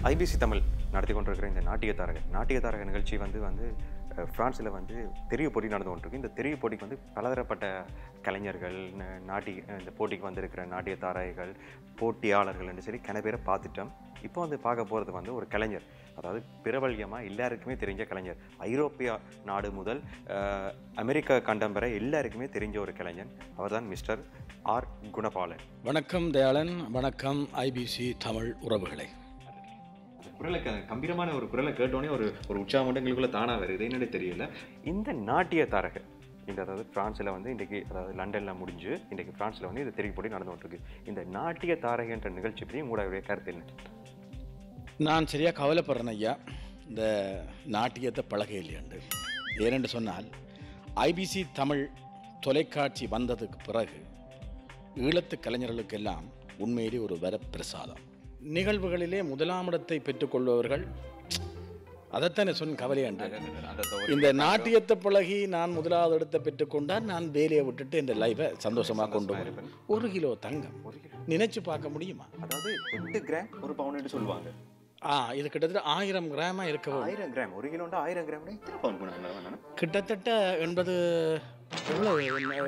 IBC Tamil நடத்தி கொண்டிருக்கிற இந்த நாட்டிய தாரக நாட்டிய தாரக நிகழ்ச்சி வந்து வந்து அஹ், பிரான்ஸ்ல வந்து தெரிய போட்டி நடந்து கொண்டிருக்கு இந்த தெரிய போட்டிக்கு வந்து பலதரப்பட்ட கலைஞர்கள் ந- நாட்டி இந்த போட்டிக்கு வந்திருக்கிற நாட்டிய தாரகைகள் போட்டியாளர்கள் என்று சொல்லி கன பேரை பார்த்துட்டோம் இப்போ வந்து பார்க்க போகிறது வந்து ஒரு கலைஞர் அதாவது பிரபல்யமாக எல்லாருக்குமே தெரிஞ்ச கலைஞர் ஐரோப்பிய நாடு முதல் அஹ், அமெரிக்க கண்டம் வரை எல்லாருக்குமே தெரிஞ்ச ஒரு கலைஞர் அவர்தான் மிஸ்டர் ஆர் குணபாலன் வணக்கம் தயாளன் வணக்கம் ஐபிசி தமிழ் உறவுகளை குரலை க- கம்பீரமான ஒரு குரலை கேட்டோடனே ஒரு ஒரு உற்சாகம் எங்களுக்குள்ள தானா வருது என்னன்னு தெரியல இந்த நாட்டிய தாரக இந்த அதாவது பிரான்ஸ்ல வந்து இன்றைக்கி அதாவது லண்டன்ல முடிஞ்சு இன்றைக்கு பிரான்ஸ்ல வந்து இது தெரிய போட்டி நடந்து கொண்டிருக்கு இந்த நாட்டிய தாரகை என்ற நிகழ்ச்சி பற்றி உங்களுடைய கருத்து என்ன நான் சரியாக கவலைப்படுறேன் ஐயா இந்த நாட்டியத்தை பழக இல்லையண்டு ஏனென்று சொன்னால் ஐபிசி தமிழ் தொலைக்காட்சி வந்ததுக்கு பிறகு ஈழத்து கலைஞர்களுக்கெல்லாம் உண்மையிலே ஒரு வரப்பிரசாதம் நிகழ்வுகளிலே முதலாம் இடத்தை பெற்றுக்கொள்பவர்கள் அதைத்தானே சொன்ன கவலையாண்டு இந்த நாட்டியத்தை பழகி நான் முதலாவது இடத்தை பெற்றுக்கொண்டால் நான் வேலையை விட்டுட்டு இந்த லைஃபை சந்தோஷமாக கொண்டு வருவேன் ஒரு கிலோ தங்கம் நினைச்சு பார்க்க முடியுமா அதாவது எட்டு கிராம் ஒரு பவுன் சொல்லுவாங்க ஆ இது கிட்டத்தட்ட ஆயிரம் கிராமா இருக்க ஆயிரம் கிராம் ஒரு கிலோண்டா ஆயிரம் கிராம் எத்தனை பவுன் பண்ண கிட்டத்தட்ட எண்பது எவ்வளவு?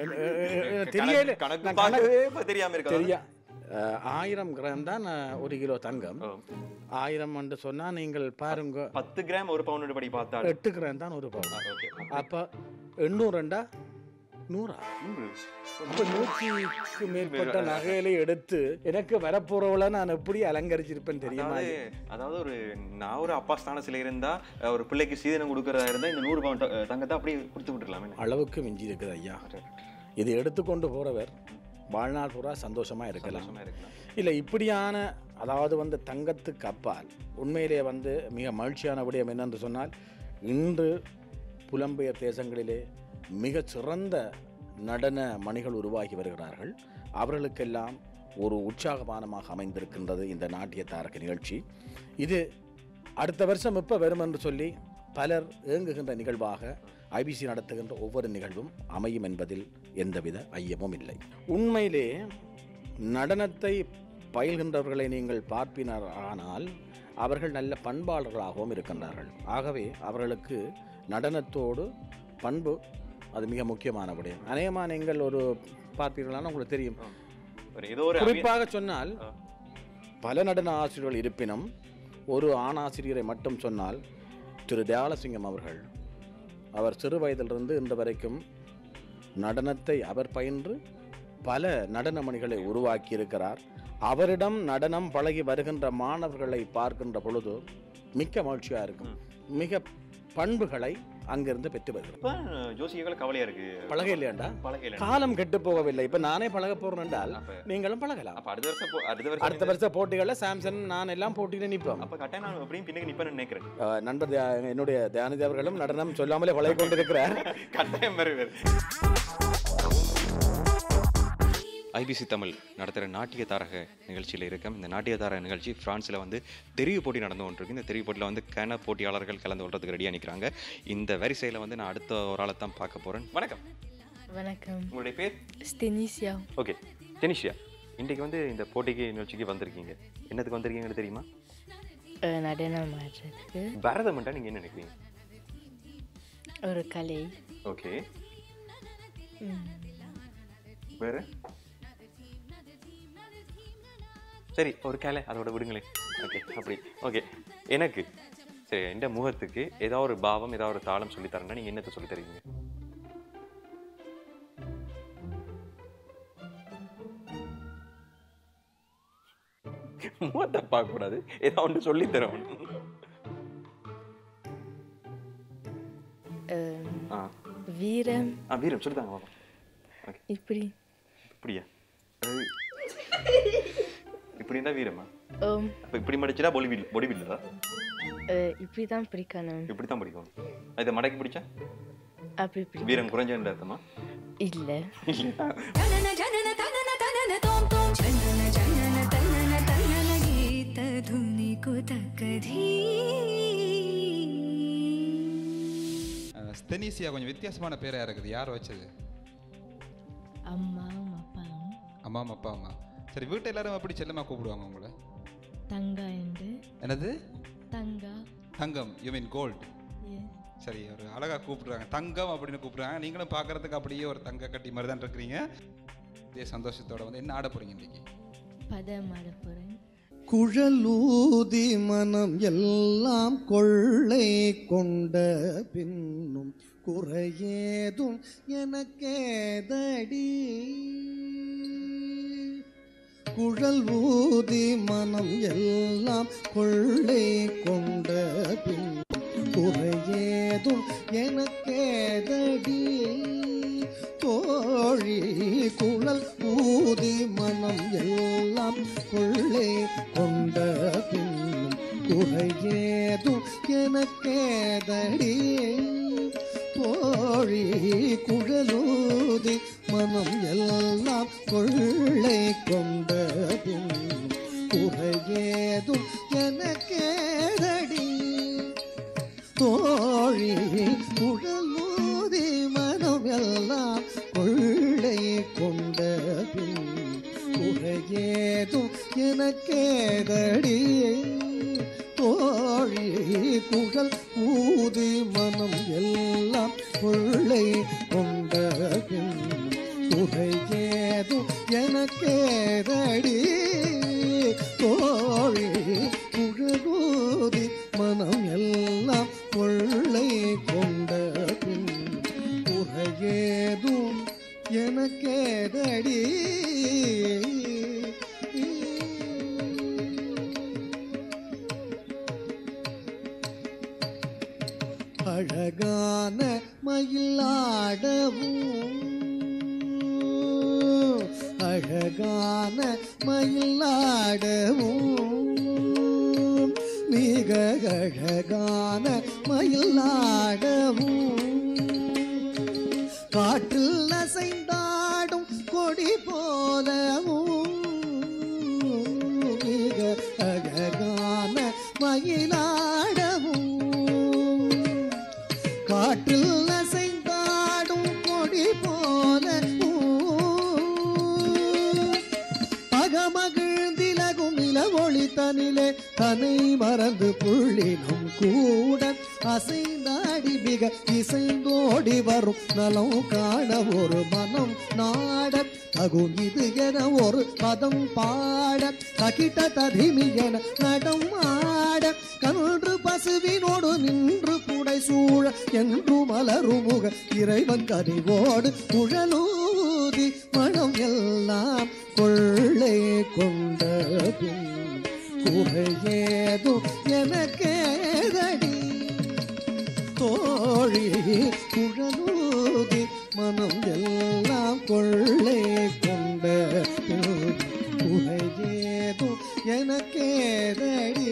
தெரியல கணக்கு நான் பார்க்கவே இப்ப தெரியாம இருக்கா தெரியா அஹ், ஆயிரம் கிராம் தான் அஹ், ஒரு கிலோ தங்கம் ஆயிரம் என்று சொன்னா நீங்கள் பாருங்க பத்து கிராம் ஒரு பவுன் படி பார்த்தா எட்டு கிராம் தான் ஒரு பவுன் ஓகே அப்ப எண்ணூறு ரெண்டா நூறா அப்ப நூற்றிக்கு மேற்பட்ட நகையில எடுத்து எனக்கு வரப்போறவள நான் எப்படி அலங்கரிச்சிருப்பேன் தெரியுமா அதாவது அதாவது ஒரு நான் ஒரு அப்பா ஸ்தானத்துல இருந்தா அஹ், ஒரு பிள்ளைக்கு சீதனம் கொடுக்கறதா இருந்தா இந்த நூறு பவுன் த- தங்கத்தை அப்படியே கொடுத்து விட்டுருலாமே அளவுக்கு மிஞ்சி இருக்குது ஐயா இது எடுத்துக்கொண்டு போறவர் வாழ்நாள் பூரா சந்தோஷமா இருக்கலாம் சந்தோஷமா இருக்கலாம் இல்லை இப்படியான அதாவது வந்து தங்கத்துக்கு அப்பால் உண்மையிலே வந்து மிக மகிழ்ச்சியான விடயம் என்னென்று சொன்னால் இன்று புலம்பெயர் தேசங்களிலே மிகச் சிறந்த நடன மணிகள் உருவாகி வருகிறார்கள் அவர்களுக்கெல்லாம் ஒரு உற்சாகமானமாக அமைந்திருக்கின்றது இந்த நாட்டிய தாரக நிகழ்ச்சி இது அடுத்த வருஷம் எப்போ வரும் என்று சொல்லி பலர் ஏங்குகின்ற நிகழ்வாக ஐபிசி நடத்துகின்ற ஒவ்வொரு நிகழ்வும் அமையும் என்பதில் எந்தவித ஐயமும் இல்லை உண்மையிலே நடனத்தை பயில்கின்றவர்களை நீங்கள் பார்ப்பினர் ஆனால் அவர்கள் நல்ல பண்பாளர்களாகவும் இருக்கின்றார்கள் ஆகவே அவர்களுக்கு நடனத்தோடு பண்பு அது மிக முக்கியமான விடயம் அநேகமாக நீங்கள் ஒரு பார்ப்பீர்களான உங்களுக்கு தெரியும் ஒரு ஏதோ ஒரு அவி- குறிப்பாக சொன்னால் ஆ. பல நடன ஆசிரியர்கள் இருப்பினும் ஒரு ஆண் ஆசிரியரை மட்டும் சொன்னால் திரு தயாலசிங்கம் அவர்கள் அவர் சிறு வயதிலிருந்து இன்று வரைக்கும் நடனத்தை அவர் பயின்று பல நடன மணிகளை உருவாக்கி இருக்கிறார் அவரிடம் நடனம் பழகி வருகின்ற மாணவர்களை பார்க்கின்ற பொழுது மிக்க மகிழ்ச்சியாக இருக்கும் மிக பண்புகளை அங்கிருந்து பெற்று வருகிறார் இப்ப ஜோசியர்கள் கவலையா இருக்கு பழக இல்லையாண்டா பழகையில காலம் கெட்டு போகவில்லை இப்ப நானே பழக போறேன் என்றால் அப்ப நீங்களும் பழகலாம் அப்ப அடுத்த வருஷம் போ- அடுத்த வருஷம் அடுத்த வருஷ போட்டிகள்ல சாம்சங் நான் எல்லாம் போட்டியில நிற்போம் அப்ப கட்டாயம் நான் எப்படியும் பின்னுக்கு நிப்பேன்னு நினைக்கிறேன் அஹ் நண்பர் தியா- என்னுடைய தியானதி அவர்களும் நடனம் சொல்லாமலே பழகி கொண்டிருக்கிறார் கட்டாயம் வருவார் ஐபிசி தமிழ் நடத்துகிற நாட்டிய தாரக நிகழ்ச்சியில் இருக்கேன் இந்த நாட்டிய தாரக நிகழ்ச்சி பிரான்ஸில் வந்து தெரிவு போட்டி நடந்து கொண்டிருக்கு இந்த தெரிவு போட்டியில் வந்து கன போட்டியாளர்கள் கலந்து கொள்றதுக்கு ரெடியாக நிற்கிறாங்க இந்த வரிசையில் வந்து நான் அடுத்த ஒரு ஆளை தான் பார்க்க போகிறேன் வணக்கம் வணக்கம் உங்களுடைய பேர் ஸ்டெனிசியா ஓகே ஜெனிஷியா இன்றைக்கு வந்து இந்த போட்டிக்கு நிகழ்ச்சிக்கு வந்திருக்கீங்க என்னத்துக்கு வந்திருக்கீங்கன்னு தெரியுமா அஹ், நடனம் ஆடுறதுக்கு பரதமண்டா நீங்கள் என்ன நினைக்கிறீங்க ஒரு கலை ஓகே ம், வேற சரி ஒரு கேலை அதோட விடுங்களேன் ஓகே அப்படி ஓகே எனக்கு சரி எந்த முகத்துக்கு ஏதாவது ஒரு பாவம் ஏதாவது ஒரு தாளம் சொல்லி தரேன்னா நீங்க என்னத்தை சொல்லி தருவீங்க முகத்தை பார்க்க கூடாது ஏதாவது ஒன்று சொல்லி தரணும் அஹ், ஆ வீரம் ஆ வீரம் சொல்லித்தாங்க பாப்பா ஓகே இப்படி இப்படியா அது- இப்படி இருந்தா வீரமா ஓம் அப்ப இப்படி மடிச்சா பொடி பில் பொடி பில்லா அஹ், இப்படி தான் பிடிக்கணும் இப்படி தான் பிடிக்கும் இதை மடக்கி பிடிச்சா அப்படி பிடி வீரம் குறைஞ்சன்ற அர்த்தமா இல்லை ಜನನ ಜನನ ತನನ ತನನ ತೋಂ ತೋಂ ಜನನ ಜನನ ತನನ ತನನ ಗೀತ ಧುನಿ ಕುತಕಧೀ அஹ், ஸ்தெனீசியா கொஞ்சம் வித்தியாசமான பேராக இருக்குது யார் வச்சது அம்மாவும் அப்பாவும் அம்மா அம்மா அப்பா அம்மா சரி வீட்டை எல்லாரும் எப்படி செல்லமாக கூப்பிடுவாங்க உங்களை தங்கா என்று என்னது தங்கா தங்கம் யூ மீன் கோல்டு Yes. சரி ஒரு அழகா கூப்பிடுறாங்க தங்கம் அப்படின்னு கூப்பிடுறாங்க நீங்களும் பார்க்கறதுக்கு அப்படியே ஒரு தங்க கட்டி மாதிரி தான் இருக்கிறீங்க இதே சந்தோஷத்தோட வந்து என்ன ஆட போறீங்க இன்னைக்கு பதம் ஆட போகிறேன் குழலூதி மனம் எல்லாம் கொள்ளை கொண்ட பின்னும் குறையேதும் எனக்கேதடி குழல் ஊதி மனம் எல்லாம் கொள்ளை கொண்ட பின் குறையேதும் எனக்கேதடி தோழி குழல் ஊதி மனம் எல்லாம் கொள்ளை கொண்ட பின்னும் குறையேதும் எனக்கேதடி தோழி குழலூதி மனம் எல்லாம் கொள்ளை கொண்ட பின்னும் குறையேதும் எனக்கேதடி தோழி குழலூதி மனம் எல்லாம் கொள்ளை கொண்ட பின் குறையேதும் எனக்கேதடி தோழி குழல் ஊதி மனம் எல்லாம் கொள்ளை கொண்ட பின் குறையேதும் எனக்கேதடி தோழி குழலூதி மனம் எல்லாம் கொள்ளை கொண்ட பின் குறையேதும் எனக்கேதடி அழகான மயிலாடவும் அழகான மயிலாடவும் மிக அழகான மயிலாடவும் காற்றில் அசைந்தாடும் கொடி போலவும் மிக அழகான மயிலாடவும் காற்றில் அசைந்தாடும் கொடி போலவும் பகமகிழ்ந்திலகும் நிலவொளி தனிலே தனை மறந்து புள்ளினும் கூட அசைந்தாடி மிக இசைந்தோடி வரும் நலம் காண ஒரு மனம் நாட தகும் இது என ஒரு பதம் பாட தகிட்ட ததிமி என நடம் ஆட கன்று பசுவினோடு நின்று புடை சூழ என்று மலருமுக இறைவன் கனிவோடு குழலூதி மனம் எல்லாம் கொள்ளை கொண்ட பின் குறையேதும் எனக்கேதடி தோழி குழலூதி மனம் எல்லாம் கொள்ளை கொண்ட பின் குறையேதும் எனக்கேதடி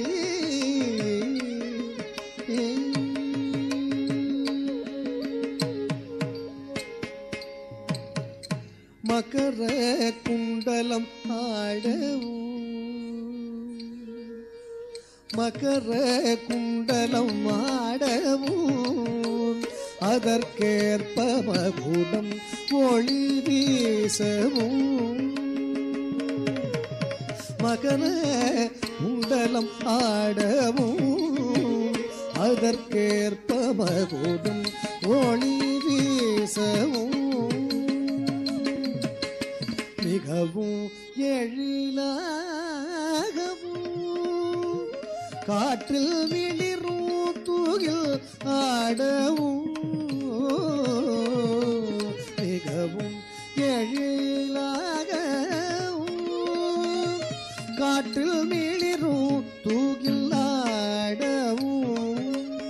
மகர குண்டலம் ஆடவும் மகர குண்டலம் ஆடவும் அதற்கேற்ப மகுடம் ஒளி வீசவும் மகர குண்டலம் ஆடவும் அதற்கேற்ப மகுடம் ஒளி வீசவும் மிகவும் எழிலாகவும் காற்றில் விளிரும் தூகில் ஆடவும் மிகவும் எழிலாகவும் காற்றில் மிளிரும் தூகில் ஆடவும்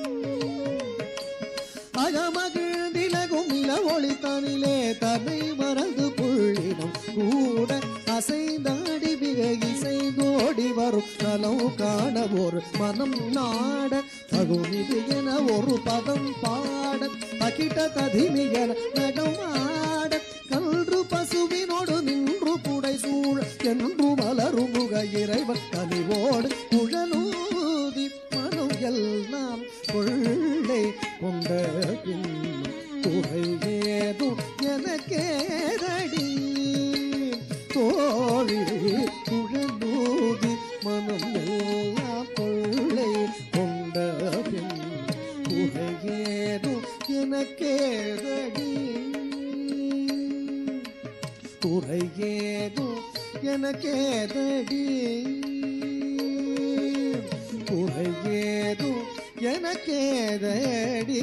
அகமகிழ்ந்திலகும் இள ஒளி தனிலே தன்னை மறந்து புள்ளினம் கூட அசைந்தாடி மிக இசைந்தோடி வரும் நலம் காண ஒரு மனம் நாட தகுனிது என ஒரு பதம் பாட அகிட்ட ததிமி என நடம் ஆட கன்று பசுவினோடு நின்று புடை சூழ என்று மலரும் முக இறைவன் கனிவோடு குழலூதி மனம் எல்லாம் கொள்ளை கொண்ட பின் குறைவேதும் எனக்கேதடி தோழி குழலூதி மனம் எல்லாம் எனக்கேதடி குறையேதும் எனக்கேதடி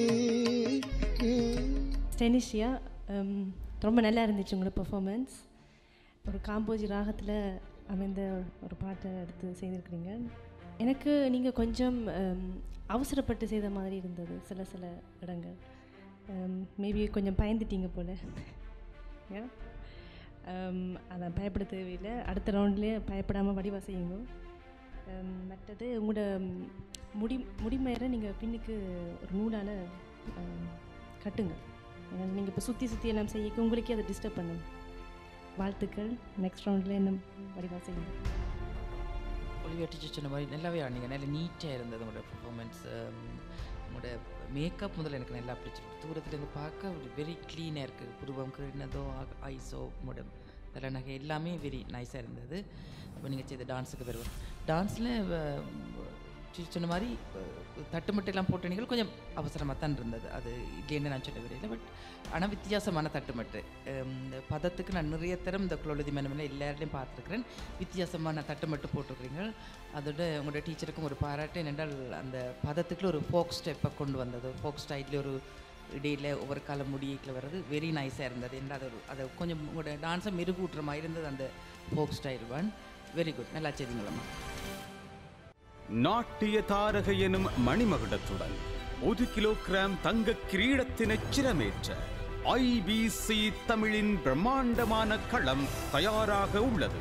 டெனிஷியா ரொம்ப நல்லா இருந்துச்சு உங்களோட பெர்ஃபார்மன்ஸ் ஒரு காம்போஜி ராகத்தில் அமைந்த ஒரு பாட்டை எடுத்து செய்திருக்கிறீங்க எனக்கு நீங்கள் கொஞ்சம் ஹம், அவசரப்பட்டு செய்த மாதிரி இருந்தது சில சில இடங்கள் மேபி கொஞ்சம் பயந்துட்டீங்க போல் ஏன் அதை பயப்பட தேவையில்லை அடுத்த ரவுண்ட்லேயே பயப்படாமல் வடிவா செய்யுங்க ஹம், மற்றது உங்களோட ம், முடி முடிமயிரை நீங்கள் பின்னுக்கு ஒரு நூலால் கட்டுங்க நீங்கள் இப்போ சுற்றி சுற்றி எல்லாம் செய்ய உங்களுக்கே அதை டிஸ்டர்ப் பண்ணும் வாழ்த்துக்கள் நெக்ஸ்ட் ரவுண்டில் என்ன வடிவா செய்யுங்க ஒளிவியா டீச்சர் சொன்ன மாதிரி நல்லாவே ஆடினீங்க நல்ல நீட்டாக இருந்தது உங்களோட பெர்ஃபார்மன்ஸ் உங்களோட மேக்கப் முதல்ல எனக்கு நல்லா பிடிச்சிருக்கு தூரத்துல இருந்து பார்க்க வெரி க்ளீனாக இருக்குது புருவம் கிருணதோ ஐஸோ உங்களோட தலை நகை எல்லாமே வெரி நைஸாக இருந்தது அப்போ நீங்கள் செய்த டான்ஸுக்கு வருவோம் டான்ஸில் சொன்ன மாதிரி அஹ், தட்டுமட்டெல்லாம் போட்ட நீங்கள் கொஞ்சம் அவசரமாக தான் இருந்தது அது இல்லைன்னு நான் சொல்ல விரையில் பட் ஆனால் வித்தியாசமான தட்டுமட்டு அஹ், இந்த பதத்துக்கு நான் நிறைய தரம் இந்த குலொழுதி மனமில் எல்லாருலையும் பார்த்துருக்குறேன் வித்தியாசமான தட்டுமட்டு போட்டிருக்கிறீங்க அதோட உங்களோட டீச்சருக்கும் ஒரு பாராட்டு என்னென்றால் அந்த பதத்துக்குள்ள ஒரு ஃபோக் ஸ்டெப்பை கொண்டு வந்தது ஃபோக் ஸ்டைலில் ஒரு இடையில் ஒவ்வொரு காலம் முடியக்கில் வர்றது வெரி நைஸாக இருந்தது என்ன அது ஒரு அதை கொஞ்சம் உங்களோட டான்ஸை மெருகூட்டுற மாதிரி இருந்தது அந்த folk style one very good நல்லா செய்தீங்களம்மா நாட்டிய தாரக எனும் மணிமகுடத்துடன் ஒரு கிலோகிராம் தங்க கிரீடத்தினை சிரமேற்ற ஐபிசி தமிழின் பிரம்மாண்டமான களம் தயாராக உள்ளது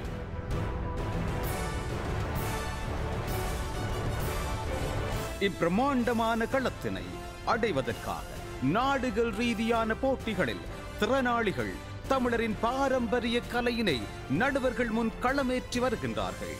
இப்பிரம்மாண்டமான களத்தினை அடைவதற்காக நாடுகள் ரீதியான போட்டிகளில் திறனாளிகள் தமிழரின் பாரம்பரிய கலையினை நடுவர்கள் முன் களமேற்றி வருகின்றார்கள்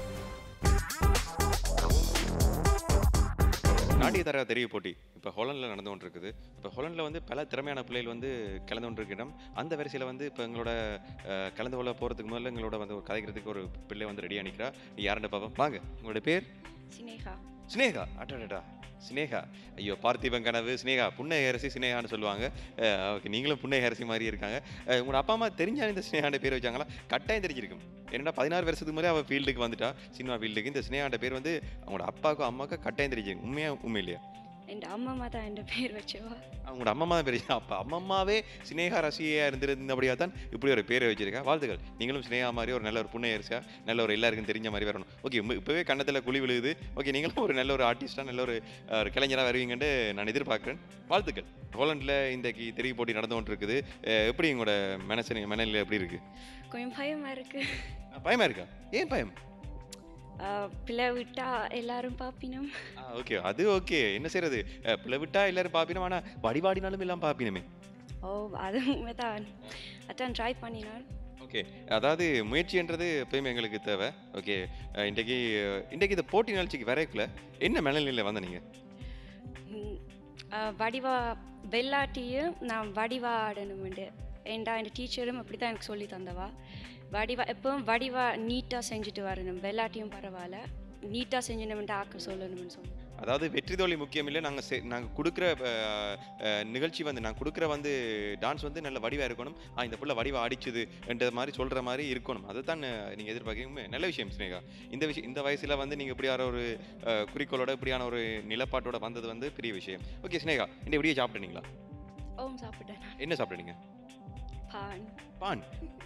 நாட்டிய தர தெரிய போட்டி இப்போ ஹொலண்டில் நடந்து கொண்டு இருக்குது இப்போ ஹொலண்டில் வந்து பல திறமையான பிள்ளைகள் வந்து கலந்து கொண்டிருக்க இடம் அந்த வரிசையில் வந்து இப்போ எங்களோட அஹ், கலந்து கொள்ள போகிறதுக்கு முதல்ல எங்களோட வந்து ஒரு கதைக்கிறதுக்கு ஒரு பிள்ளை வந்து ரெடியாக நிற்கிறா யாருன்னு பார்ப்போம் வாங்க உங்களோட பேர் சினேகா சினேகா அடடா சினேகா ஐயோ பார்த்திபன் கனவு சினேகா புன்னை அரசி சினேகான்னு சொல்லுவாங்க ஓகே நீங்களும் புன்னை அரசி மாதிரி இருக்காங்க அஹ், உங்களோட அப்பா அம்மா தெரிஞ்சா இந்த சினேகாண்ட பேர் வச்சாங்களா கட்டாயம் தெரிஞ்சிருக்கும் ஏன்னா பதினாறு வருஷத்துக்கு முன்னாடி அவள் ஃபீல்டுக்கு வந்துட்டா சினிமா ஃபீல்டுக்கு இந்த சினேகாண்ட பேர் வந்து அவங்களோட அப்பாவுக்கும் அம்மாவுக்கும் கட்டாயம் தெரிஞ்சிருக்கும் உண்மையா உண்மை இல்லையா என் அம்மா தான் என் பேர் வச்சவா அவங்களோட அம்மம்மா தான் பெரிய அப்பா அம்மம்மாவே சினேகா ரசிகையாக இருந்திருந்தபடியாக தான் இப்படி ஒரு பேரை வச்சிருக்கா வாழ்த்துக்கள் நீங்களும் சினேகா மாதிரி ஒரு நல்ல ஒரு புண்ணை அரிசியா நல்ல ஒரு எல்லாருக்கும் தெரிஞ்ச மாதிரி வரணும் ஓகே இப்போவே கண்ணத்தில் குழி விழுகுது ஓகே நீங்களும் ஒரு நல்ல ஒரு ஆர்டிஸ்டாக நல்ல ஒரு அஹ், ஒரு கலைஞராக வருவீங்கன்னு நான் எதிர்பார்க்குறேன் வாழ்த்துக்கள் ஹோலண்டில் இன்றைக்கு தெரிய போட்டி நடந்து கொண்டு இருக்குது அஹ், எப்படி உங்களோட மனசு மனநிலை எப்படி இருக்கு கொஞ்சம் பயமா இருக்கு அஹ், பயமா இருக்கா ஏன் பயம் ஆஹ் பிள்ளை விட்டா எல்லாரும் பாப்பினும் ஓகே அது ஓகே என்ன செய்யறது அஹ், பிள்ளை விட்டா எல்லாரும் பாப்பினோம் ஆனால் வடிவாடினாலும் எல்லாம் பாப்பினமே ஓ அது உண்மைதான் அதான் ட்ரை பண்ணினான் ஓகே அதாவது முயற்சின்றது எப்பயுமே எங்களுக்கு தேவை ஓகே அஹ் இன்றைக்கு அஹ் இன்றைக்கு இந்த போட்டி நிகழ்ச்சிக்கு வரைக்குள்ள என்ன மனநிலையில் வந்த நீங்கள் ம், ஆஹ் வடிவா வெள்ளாட்டியும் நான் வடிவா ஆடணும்ண்டு ஏண்டா என் டீச்சரும் அப்படி தான் எனக்கு சொல்லி தந்தவா வடிவா எப்பவும் வடிவா நீட்டாக செஞ்சுட்டு வரணும் வெள்ளாட்டியும் பரவாயில்ல நீட்டாக செஞ்சணும்ட்டு ஆக்க சொல்லணும்னு சொன்னேன் அதாவது வெற்றி தோல்வி முக்கியம் இல்லை நாங்கள் செ நாங்கள் கொடுக்குற அஹ், அஹ், நிகழ்ச்சி வந்து நாங்கள் கொடுக்குற வந்து டான்ஸ் வந்து நல்ல வடிவாக இருக்கணும் ஆ இந்த புள்ள வடிவா அடிச்சுது என்ற மாதிரி சொல்கிற மாதிரி இருக்கணும் அதை தான் நீங்கள் எதிர்பார்க்கீங்க நல்ல விஷயம் ஸ்னேகா இந்த விஷயம் இந்த வயசில் வந்து நீங்கள் இப்படியான ஒரு அஹ், குறிக்கோளோட இப்படியான ஒரு நிலப்பாட்டோட வந்தது வந்து பெரிய விஷயம் ஓகே ஸ்னேகா இந்த இப்படியே சாப்பிட்டீங்களா ஓம் சாப்பிட்டேன் என்ன சாப்பிட்டீங்க பான் பான்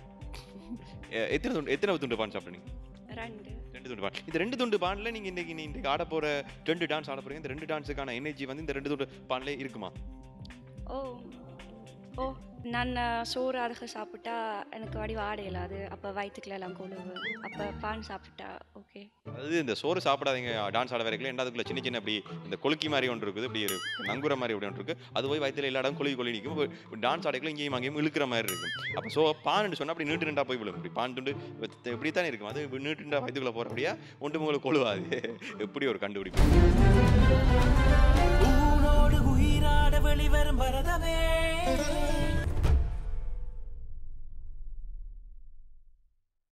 எ- எத்தனை துண்டு எத்தனை துண்டு பான் சாப்பிட்டீங்க ரெண்டு ரெண்டு துண்டு பான் இந்த ரெண்டு துண்டு பான்ல நீங்க இன்னைக்கு நீ இன்றைக்கு ஆட போற ரெண்டு டான்ஸ் ஆட போறீங்க இந்த ரெண்டு டான்ஸுக்கான எனர்ஜி வந்து இந்த ரெண்டு துண்டு பான்ல இருக்குமா ஓ ஓ நான் சோறு அதுக்கு சாப்பிட்டா எனக்கு வடிவ ஆட இயலாது அப்போ வயிற்றுக்குள்ள எல்லாம் கொழுவு அப்போ பான் சாப்பிட்டா ஓகே அதாவது இந்த சோறு சாப்பிடாதீங்க டான்ஸ் ஆட வரைக்கும் என்ன அதுக்குள்ள சின்ன சின்ன அப்படி இந்த கொலுக்கி மாதிரி ஒன்று இருக்குது இப்படி இருக்கு நங்குற மாதிரி அப்படி ஒன்று இருக்கு அது போய் வயிற்றுல எல்லா இடம் கொழுவி கொழுவி நிற்கும் டான்ஸ் ஆடைக்குள்ள இங்கேயும் அங்கேயும் இழுக்கிற மாதிரி இருக்கும் அப்போ சோ பான்னு சொன்னா அப்படி நீட்டு நின்றா போய் விழும் இப்படி பான் துண்டு இப்படி தானே இருக்கும் அது நீட்டு நின்றா வயிற்றுக்குள்ள போறபடியா ஒன்று உங்களுக்கு கொழுவாது எப்படி ஒரு கண்டுபிடிப்பு